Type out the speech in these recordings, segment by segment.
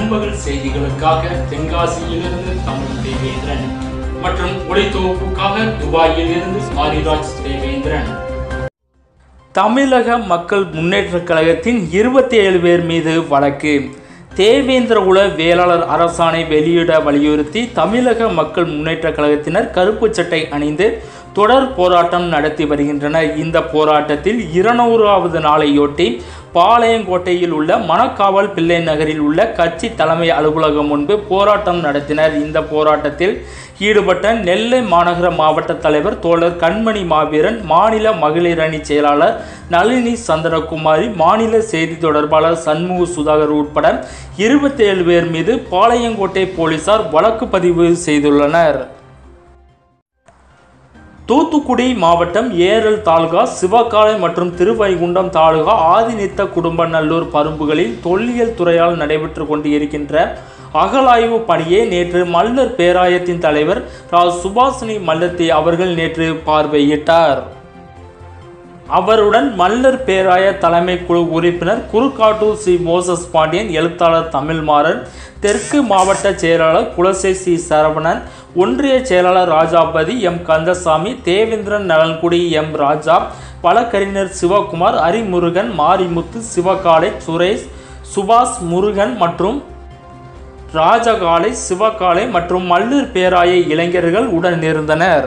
நண்பகல் செய்திகளுக்காக தென்காசியிலிருந்து தமிழ் தேவேந்திரன் மற்றும் ஒளித்தொகுப்புக்காக துபாயில் இருந்து மாரிராஜ் தேவேந்திரன் தமிழக மக்கள் முன்னேற்றக் கழகத்தின் இருபத்தி ஏழு பேர் மீது வழக்கு தேவேந்திர குல வேளாளர் அரசாணை வெளியிட வலியுறுத்தி தமிழக மக்கள் முன்னேற்றக் கழகத்தினர் கருப்பு சட்டை அணிந்து தொடர் போராட்டம் நடத்தி வருகின்றனர் இந்த போராட்டத்தில் இருநூறாவது நாளையொட்டி பாளையங்கோட்டையில் உள்ள மணக்காவல் பிள்ளை நகரில் உள்ள கட்சி தலைமை அலுவலகம் முன்பு போராட்டம் நடத்தினர் இந்த போராட்டத்தில் ஈடுபட்ட நெல்லை மாநகர மாவட்ட தலைவர் தோழர் கண்மணி மாவீரன் மாநில மகளிர் அணி செயலாளர் நளினி சந்திரகுமாரி மாநில செய்தி தொடர்பாளர் சண்முக சுதாகர் உட்பட இருபத்தி ஏழு பேர் மீது பாளையங்கோட்டை போலீசார் வழக்கு பதிவு செய்துள்ளனர் தூத்துக்குடி மாவட்டம் ஏரல் தாலுகா சிவகாலை மற்றும் திருவைகுண்டம் தாலுகா ஆதினித்த குடும்பநல்லூர் பரும்புகளில் தொல்லியல் துறையால் நடைபெற்று கொண்டு இருக்கின்ற அகலாய்வு பணியை நேற்று மல்லர் பேராயத்தின் தலைவர் ரா சுபாஷினி மல்லத்தி அவர்கள் நேற்று பார்வையிட்டார் அவருடன் மல்லர் பேராய தலைமை குழு உறுப்பினர் குறுக்காட்டூர் சி மோசஸ் பாண்டியன் எழுத்தாளர் தமிழ்மாறன் தெற்கு மாவட்ட செயலாளர் குலசை சி சரவணன் ஒன்றிய செயலாளர் ராஜாபதி எம் கந்தசாமி தேவேந்திரன் நலன்குடி எம் ராஜா வழக்கறிஞர் சிவகுமார் அரிமுருகன் மாரிமுத்து சிவகாலை சுரேஷ் சுபாஷ் முருகன் மற்றும் ராஜகாலை சிவகாலை மற்றும் மல்லூர் பேராய இளைஞர்கள் உடன் இருந்தனர்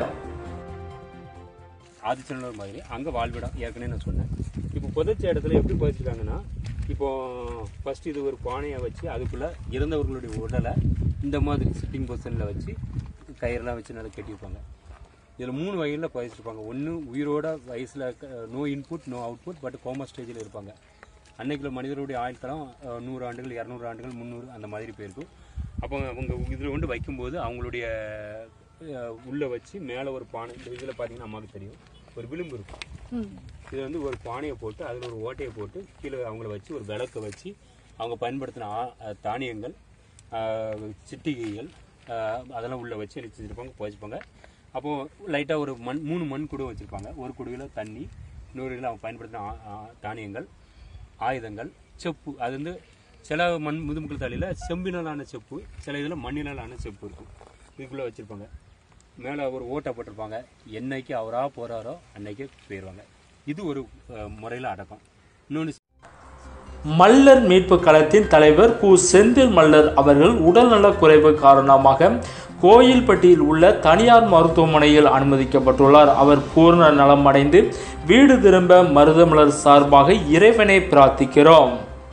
ஆதிச்சநல்லூர் மாதிரி அங்கே வாழ்விடம் ஏற்கனவே நான் சொன்னேன் இப்போ புதைச்ச இடத்துல எப்படி புதைச்சிருக்காங்கன்னா இப்போ ஃபர்ஸ்ட் இது ஒரு பானையை வச்சு அதுக்குள்ளே இறந்தவர்களுடைய உடலை இந்த மாதிரி சிட்டிங் பொசிஷனில் வச்சு கயிறெல்லாம் வச்சு நல்லா கட்டியிருப்பாங்க இதில் மூணு வகையில் புதைச்சிருப்பாங்க ஒன்று உயிரோட வயசில் no input no output but coma ஸ்டேஜில் இருப்பாங்க அன்னைக்குள்ள மனிதருடைய ஆயுட்காலம் அஹ், நூறு ஆண்டுகள் இரநூறு ஆண்டுகள் முந்நூறு அந்த மாதிரி போயிருக்கும் அப்போ அவங்க இதில் கொண்டு வைக்கும்போது அவங்களுடைய அஹ், உள்ள வச்சு மேலே ஒரு பானை இந்த இதில் பார்த்தீங்கன்னா அம்மாவுக்கு தெரியும் ஒரு விளிம்பு இருக்கும் இது வந்து ஒரு பானையை போட்டு அதில் ஒரு ஓட்டையை போட்டு கீழே அவங்கள வச்சு ஒரு விளக்கை வச்சு அவங்க பயன்படுத்தின ஆ- அஹ், தானியங்கள் அஹ், சிட்டிகைகள் அஹ், அதெல்லாம் உள்ளே வச்சு வச்சுருப்பாங்க புதைச்சிப்பாங்க அப்போது லைட்டாக ஒரு மண் மூணு மண் குடம் வச்சுருப்பாங்க ஒரு குடுவையில் தண்ணி இன்னொரு இதில் அவங்க பயன்படுத்தின ஆ- ஆ- தானியங்கள் ஆயுதங்கள் செப்பு அது வந்து சில மண் முதுமுக்கள் தாலியில் செம்பினாலான செப்பு சில இதில் மண்ணினாலான செப்பு இருக்கும் இதுக்குள்ளே வச்சுருப்பாங்க மேலே ஒரு ஓட்டை போட்டிருப்பாங்க என்னைக்கு அவராக போகிறாரோ அன்னைக்கு போயிடுவாங்க இது ஒரு முறையில் அடக்கம் இன்னொன்று மல்லர் மீட்பு களத்தின் தலைவர் கு செந்தில் மல்லர் அவர்கள் உடல்நலக் குறைவு காரணமாக கோயில்பட்டியில் உள்ள தனியார் மருத்துவமனையில் அனுமதிக்கப்பட்டுள்ளார் அவர் பூர்ண நலம் அடைந்து வீடு திரும்ப மருதமலர் சார்பாக இறைவனை பிரார்த்திக்கிறோம்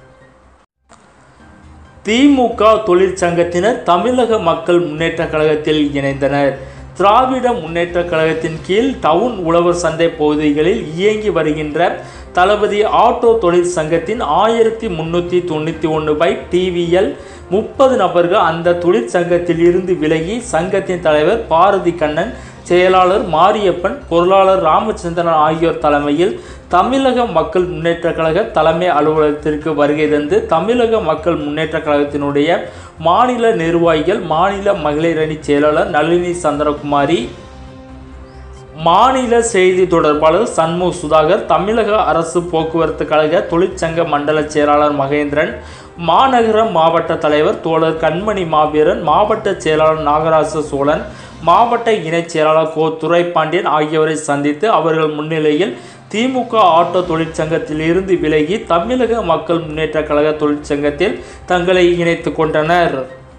திமுக தொழிற்சங்கத்தினர் தமிழக மக்கள் முன்னேற்றக் கழகத்தில் இணைந்தனர் திராவிட முன்னேற்றக் கழகத்தின் கீழ் டவுன் உழவர் சந்தை பகுதிகளில் இயங்கி வருகின்ற தளபதி ஆட்டோ தொழிற்சங்கத்தின் ஆயிரத்தி முன்னூற்றி தொண்ணூற்றி ஒன்று பை டிவிஎல் முப்பது நபர்கள் அந்த தொழிற்சங்கத்தில் இருந்து விலகி சங்கத்தின் தலைவர் பாரதி கண்ணன் செயலாளர் மாரியப்பன் பொருளாளர் ராமச்சந்திரன் ஆகியோர் தலைமையில் தமிழக மக்கள் முன்னேற்றக் கழக தலைமை அலுவலகத்திற்கு வருகை தந்து தமிழக மக்கள் முன்னேற்றக் கழகத்தினுடைய மாநில நிர்வாகிகள் மாநில மகளிர் அணி செயலாளர் நளினி சந்திரகுமாரி மாநில செய்தி தொடர்பாளர் சண்முக சுதாகர் தமிழக அரசு போக்குவரத்து கழக தொழிற்சங்க மண்டல செயலாளர் மகேந்திரன் மாநகர மாவட்ட தலைவர் தோழர் கண்மணி மாவீரன் மாவட்ட செயலாளர் நாகராச சோழன் மாவட்ட இணைச் செயலாளர் கோ துரைப்பாண்டியன் ஆகியோரை சந்தித்து அவர்கள் முன்னிலையில் திமுக ஆட்டோ தொழிற்சங்கத்தில் இருந்து விலகி தமிழக மக்கள் முன்னேற்றக் கழக தொழிற்சங்கத்தில் தங்களை இணைத்துக் கொண்டனர்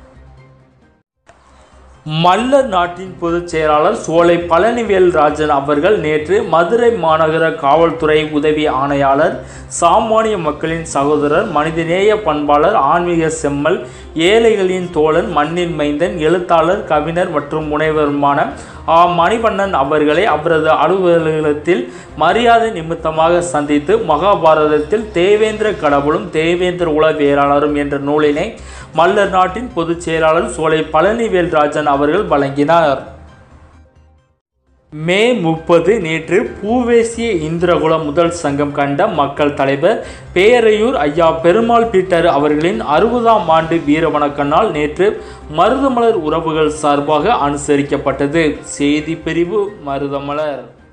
மல்லர் நாட்டின் பொதுச் செயலாளர் சோலை பழனிவேல் ராஜன் அவர்கள் நேற்று மதுரை மாநகர காவல்துறை உதவி ஆணையாளர் சாமானிய மக்களின் சகோதரர் மனிதநேய பண்பாளர் ஆன்மீக செம்மல் ஏழைகளின் தோழன் மண்ணின் மைந்தன் எழுத்தாளர் கவிஞர் மற்றும் முனைவருமான ஆ மணிவண்ணன் அவர்களை அவரது அலுவலகத்தில் மரியாதை நிமித்தமாக சந்தித்து மகாபாரதத்தில் தேவேந்திர கடவுளும் தேவேந்திர உளவியலாளரும் என்ற நூலினை மல்லர் நாட்டின் பொதுச் செயலாளர் சோலை பழனிவேல் ராஜன் அவர்கள் வழங்கினார் மே முப்பது நேற்று பூவேசிய இந்திரகுல முதல் சங்கம் கண்ட மக்கள் தலைவர் பேரையூர் ஐயா பெருமாள் பீட்டர் அவர்களின் அறுபதாம் ஆண்டு வீர வணக்க நாள் நேற்று மருதமலர் உறவுகள் சார்பாக அனுசரிக்கப்பட்டது செய்தி பிரிவு மருதமலர்